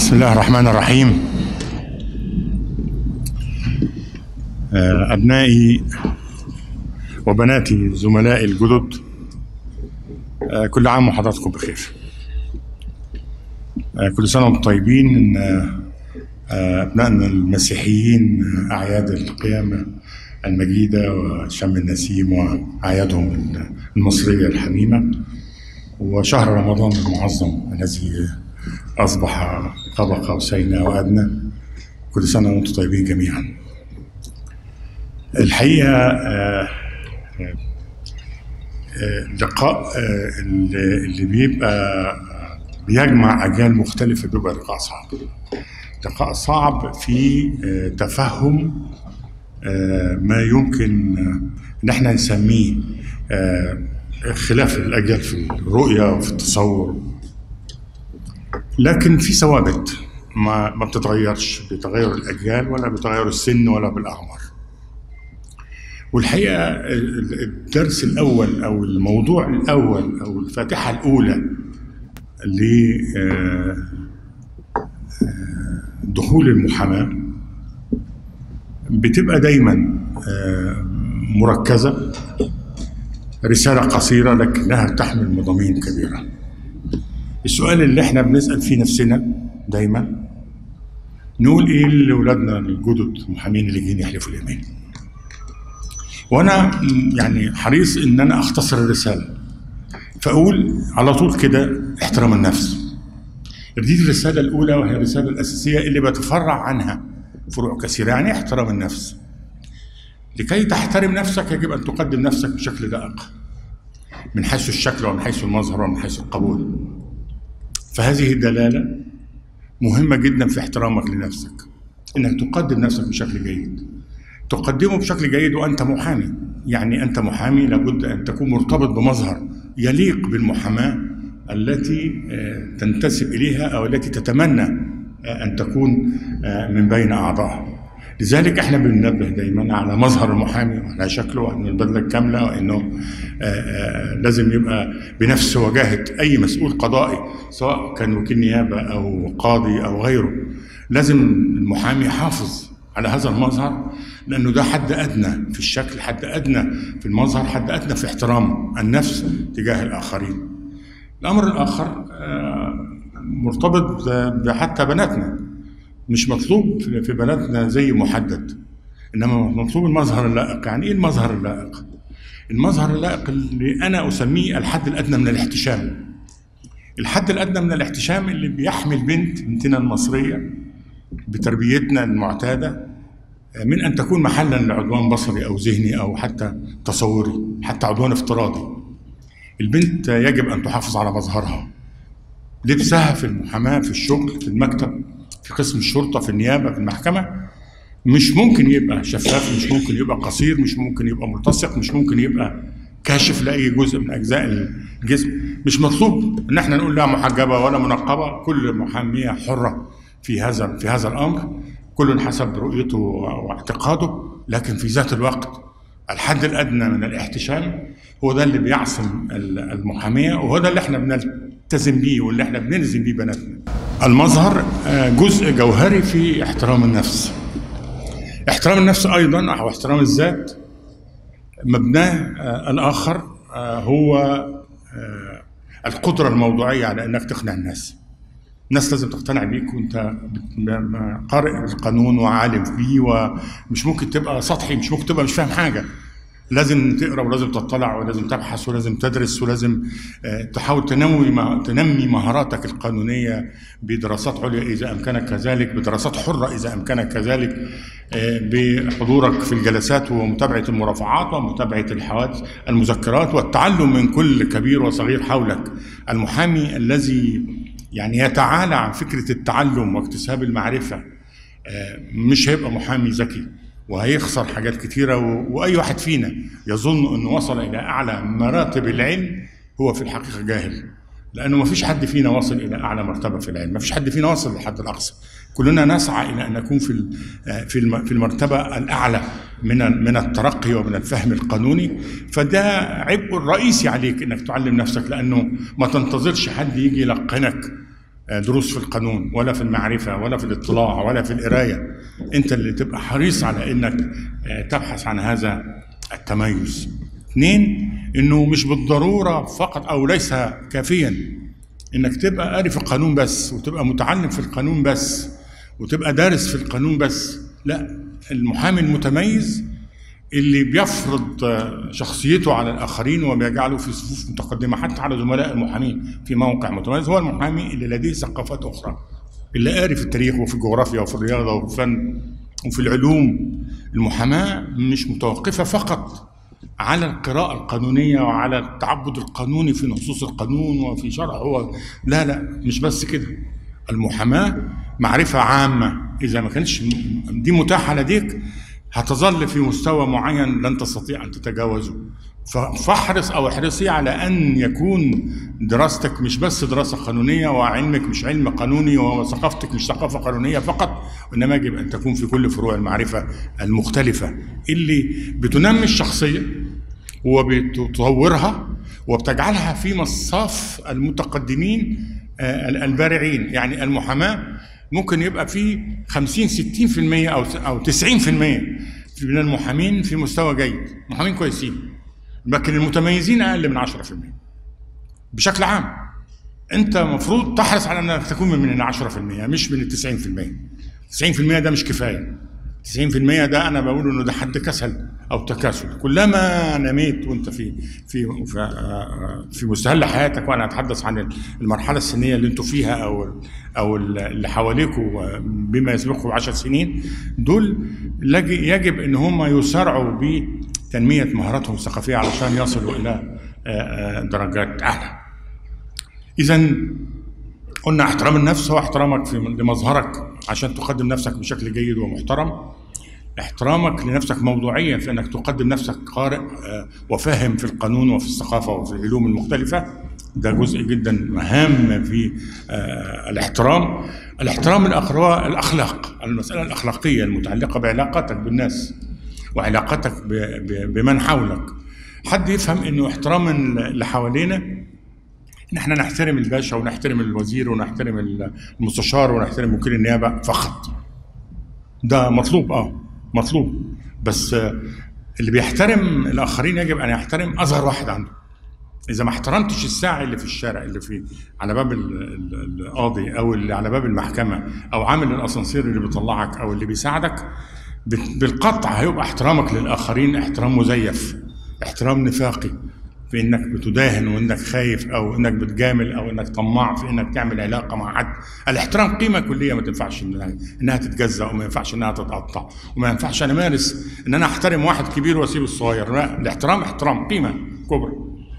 بسم الله الرحمن الرحيم آه، أبنائي وبناتي زملائي الجدد آه، كل عام وحضراتكم بخير آه، كل سنة وانتم طيبين إن آه، أبنائنا المسيحيين آه، أعياد القيامة المجيدة وشم النسيم وأعيادهم المصرية الحميمة وشهر رمضان المعظم الذي أصبح قاب قوسين أو أدنى كل سنة وأنتم طيبين جميعا الحقيقة آه، آه، آه، لقاء آه، اللي اللي بيبقى بيجمع أجيال مختلفة بيبقى لقاء صعب لقاء صعب في آه، تفهم آه، ما يمكن آه، ان احنا نسميه آه، اختلاف الاجيال في الرؤيه وفي التصور لكن في ثوابت ما ما بتتغيرش بتغير الاجيال ولا بتغير السن ولا بالاعمار والحقيقه ال- ال- الدرس الاول او الموضوع الاول او الفاتحه الاولى ل آه، آه، دخول المحاماه بتبقى دايما آه، مركزة رسالة قصيرة لكنها تحمل مضامين كبيرة السؤال اللي احنا بنسأل فيه نفسنا دايما نقول ايه لأولادنا الجدد المحامين اللي جايين يحلفوا اليمين وانا م، يعني حريص ان انا اختصر الرسالة فاقول على طول كده احترام النفس دي الرسالة الأولى وهي الرسالة الأساسية اللي بتفرع عنها فروع كثيرة يعني إيه احترام النفس لكي تحترم نفسك يجب أن تقدم نفسك بشكل دقيق من حيث الشكل ومن حيث المظهر ومن حيث القبول فهذه الدلالة مهمة جدا في احترامك لنفسك انك تقدم نفسك بشكل جيد تقدمه بشكل جيد وانت محامي يعني انت محامي لابد ان تكون مرتبط بمظهر يليق بالمحاماه التي آه، تنتسب اليها او التي تتمنى آه، ان تكون آه، من بين اعضائها لذلك احنا بننبه دايما على مظهر المحامي وعلى شكله وان البدله الكامله وانه آه، آه، لازم يبقى بنفس وجاهه اي مسؤول قضائي سواء كان وكيل نيابه او قاضي او غيره لازم المحامي يحافظ على هذا المظهر لانه ده حد ادنى في الشكل حد ادنى في المظهر حد ادنى في احترام النفس تجاه الاخرين الامر الاخر آه، مرتبط ب- حتى بناتنا مش مطلوب في في بناتنا زي محدد انما مطلوب المظهر اللائق يعني ايه المظهر اللائق المظهر اللائق اللي انا اسميه الحد الادنى من الاحتشام الحد الادنى من الاحتشام اللي بيحمي البنت بنتنا المصريه بتربيتنا المعتاده من ان تكون محلا لعدوان بصري او ذهني او حتى تصوري حتى عدوان افتراضي البنت يجب ان تحافظ على مظهرها لبسها في المحاماه في الشغل في المكتب في قسم الشرطه في النيابه في المحكمه مش ممكن يبقى شفاف مش ممكن يبقى قصير مش ممكن يبقى ملتصق مش ممكن يبقى كاشف لاي جزء من اجزاء الجسم مش مطلوب ان احنا نقول لها محجبه ولا منقبه كل محاميه حره في هذا في هذا الامر كل حسب رؤيته واعتقاده لكن في ذات الوقت الحد الادنى من الاحتشام هو ده اللي بيعصم المحاميه وهو ده اللي احنا بنلتزم بيه واللي احنا بنلزم بيه بناتنا. المظهر آه، جزء جوهري في احترام النفس. احترام النفس ايضا او احترام الذات مبناه آه، الاخر آه، هو آه، القدره الموضوعيه على انك تقنع الناس. الناس لازم تقتنع بيك وانت بت- قارئ القانون وعالم فيه ومش ممكن تبقى سطحي مش ممكن تبقى مش فاهم حاجه لازم تقرا ولازم تطلع ولازم تبحث ولازم تدرس ولازم آه، تحاول تنمي مه- تنمي مهاراتك القانونيه بدراسات عليا اذا امكنك كذلك بدراسات حره اذا امكنك كذلك آه، بحضورك في الجلسات ومتابعه المرافعات ومتابعه الحوادث المذكرات والتعلم من كل كبير وصغير حولك المحامي الذي يعني يتعالى عن فكره التعلم واكتساب المعرفه آه، مش هيبقى محامي ذكي وهيخسر حاجات كتيرة و... وأي واحد فينا يظن أنه وصل إلى أعلى مراتب العلم هو في الحقيقة جاهل لأنه ما فيش حد فينا واصل إلى أعلى مرتبة في العلم ما فيش حد فينا واصل للحد الأقصى كلنا نسعى إلى أن نكون في ال- آه، في الم- في المرتبة الأعلى من من الترقي ومن الفهم القانوني فده عبء الرئيسي عليك انك تعلم نفسك لانه ما تنتظرش حد يجي يلقنك آه، دروس في القانون ولا في المعرفة ولا في الاطلاع ولا في القراية أنت اللي تبقى حريص على أنك آه، تبحث عن هذا التميز اثنين أنه مش بالضرورة فقط أو ليس كافيا أنك تبقى قاري في القانون بس وتبقى متعلم في القانون بس وتبقى دارس في القانون بس لا المحامي المتميز اللي بيفرض آه، شخصيته على الاخرين وبيجعله في صفوف متقدمه حتى على زملاء المحامين في موقع متميز هو المحامي اللي لديه ثقافات اخرى اللي قاري في التاريخ وفي الجغرافيا وفي الرياضه وفي الفن وفي العلوم المحاماه مش متوقفه فقط على القراءة القانونية وعلى التعبد القانوني في نصوص القانون وفي شرعه لا لا مش بس كده المحاماة معرفة عامة إذا ما كانتش دي متاحة لديك هتظل في مستوى معين لن تستطيع أن تتجاوزه فاحرص أو احرصي على أن يكون دراستك مش بس دراسة قانونية وعلمك مش علم قانوني وثقافتك مش ثقافة قانونية فقط وإنما يجب أن تكون في كل فروع المعرفة المختلفة اللي بتنمي الشخصية وبتطورها وبتجعلها في مصاف المتقدمين آه، البارعين يعني المحاماة ممكن يبقى في 50 60% او او 90% من المحامين في مستوى جيد محامين كويسين لكن المتميزين اقل من 10% بشكل عام انت المفروض تحرص على انك تكون من ال 10% مش من ال 90% 90% ده مش كفايه 90% ده انا بقول انه ده حد كسل او تكاسل كلما نميت وانت في في في مستهل حياتك وانا اتحدث عن المرحله السنيه اللي انتوا فيها او او اللي حواليكم بما يسبقوا بعشر سنين دول يجب ان هم يسارعوا بتنميه مهاراتهم الثقافيه علشان يصلوا الى درجات اعلى. اذا قلنا احترام النفس هو احترامك في لمظهرك عشان تقدم نفسك بشكل جيد ومحترم احترامك لنفسك موضوعيا في انك تقدم نفسك قارئ آه، وفاهم في القانون وفي الثقافه وفي العلوم المختلفه ده جزء جدا مهم في آه، الاحترام الاحترام الاخلاق المساله الاخلاقيه المتعلقه بعلاقاتك بالناس وعلاقتك بمن حولك حد يفهم انه احترام اللي حوالينا ان احنا نحترم الباشا ونحترم الوزير ونحترم المستشار ونحترم وكيل النيابه فقط ده مطلوب اه مطلوب بس اللي بيحترم الاخرين يجب ان يحترم اصغر واحد عنده اذا ما احترمتش الساعي اللي في الشارع اللي في على باب القاضي او اللي على باب المحكمه او عامل الاسانسير اللي بيطلعك او اللي بيساعدك بالقطع هيبقى احترامك للاخرين احترام مزيف احترام نفاقي في انك بتداهن وانك خايف او انك بتجامل او انك طماع في انك تعمل علاقه مع حد الاحترام قيمه كليه ما تنفعش انها, إنها تتجزا وما ينفعش انها تتقطع وما ينفعش انا امارس ان انا احترم واحد كبير واسيب الصغير لا الاحترام احترام قيمه كبرى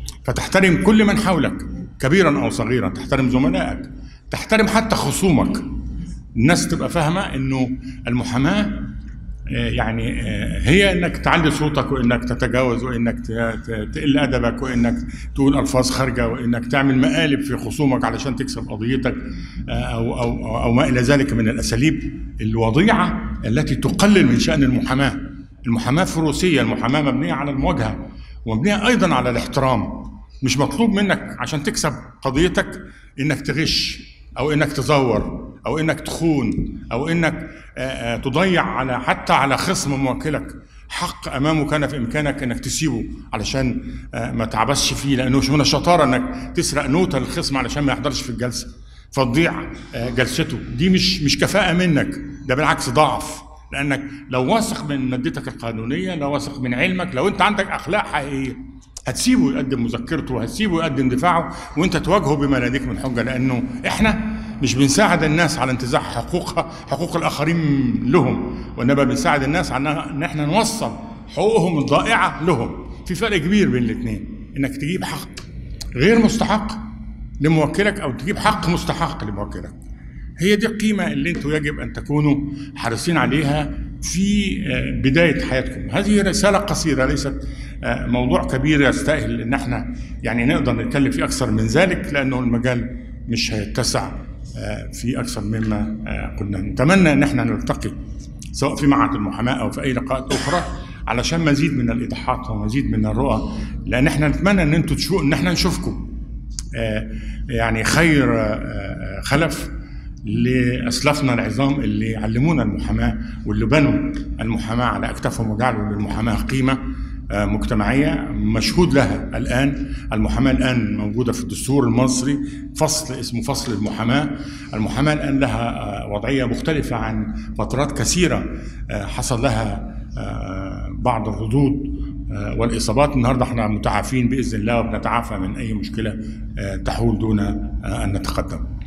فتحترم كل من حولك كبيرا او صغيرا تحترم زملائك تحترم حتى خصومك الناس تبقى فاهمه انه المحاماه آه، يعني آه، هي انك تعلي صوتك وانك تتجاوز وانك تقل ادبك وانك تقول الفاظ خارجه وانك تعمل مقالب في خصومك علشان تكسب قضيتك آه، او او او ما الى ذلك من الاساليب الوضيعه التي تقلل من شان المحاماه. المحاماه فروسيه، المحاماه مبنيه على المواجهه ومبنيه ايضا على الاحترام. مش مطلوب منك عشان تكسب قضيتك انك تغش او انك تزور او انك تخون او انك آه، آه، تضيع على حتى على خصم موكلك حق امامه كان في امكانك انك تسيبه علشان آه، ما تعبسش فيه لانه مش من الشطاره انك تسرق نوته للخصم علشان ما يحضرش في الجلسه فتضيع جلسته دي مش مش كفاءه منك ده بالعكس ضعف لانك لو واثق من مادتك القانونيه لو واثق من علمك لو انت عندك اخلاق حقيقيه هتسيبه يقدم مذكرته هتسيبه يقدم دفاعه وانت تواجهه بما لديك من حجه لانه احنا مش بنساعد الناس على انتزاع حقوقها حقوق الاخرين لهم وانما بنساعد الناس على ان احنا نوصل حقوقهم الضائعه لهم في فرق كبير بين الاثنين انك تجيب حق غير مستحق لموكلك او تجيب حق مستحق لموكلك هي دي القيمه اللي انتم يجب ان تكونوا حريصين عليها في آه، بدايه حياتكم هذه رساله قصيره ليست آه، موضوع كبير يستاهل ان احنا يعني نقدر نتكلم فيه اكثر من ذلك لانه المجال مش هيتسع آه، في اكثر مما قلنا نتمنى ان احنا نلتقي سواء في معهد المحاماه او في اي لقاءات اخرى علشان مزيد من الايضاحات ومزيد من الرؤى لان احنا نتمنى ان انتم تشوفوا ان احنا نشوفكم آه، يعني خير آه، خلف لاسلافنا العظام اللي علمونا المحاماه واللي بنوا المحاماه على اكتافهم وجعلوا للمحاماه قيمه آه، مجتمعيه مشهود لها الان المحاماه الان موجوده في الدستور المصري فصل اسمه فصل المحاماه المحاماه الان لها آه، وضعيه مختلفه عن فترات كثيره آه، حصل لها آه، بعض الردود آه، والاصابات النهارده احنا متعافين باذن الله وبنتعافى من اي مشكله آه، تحول دون آه، ان نتقدم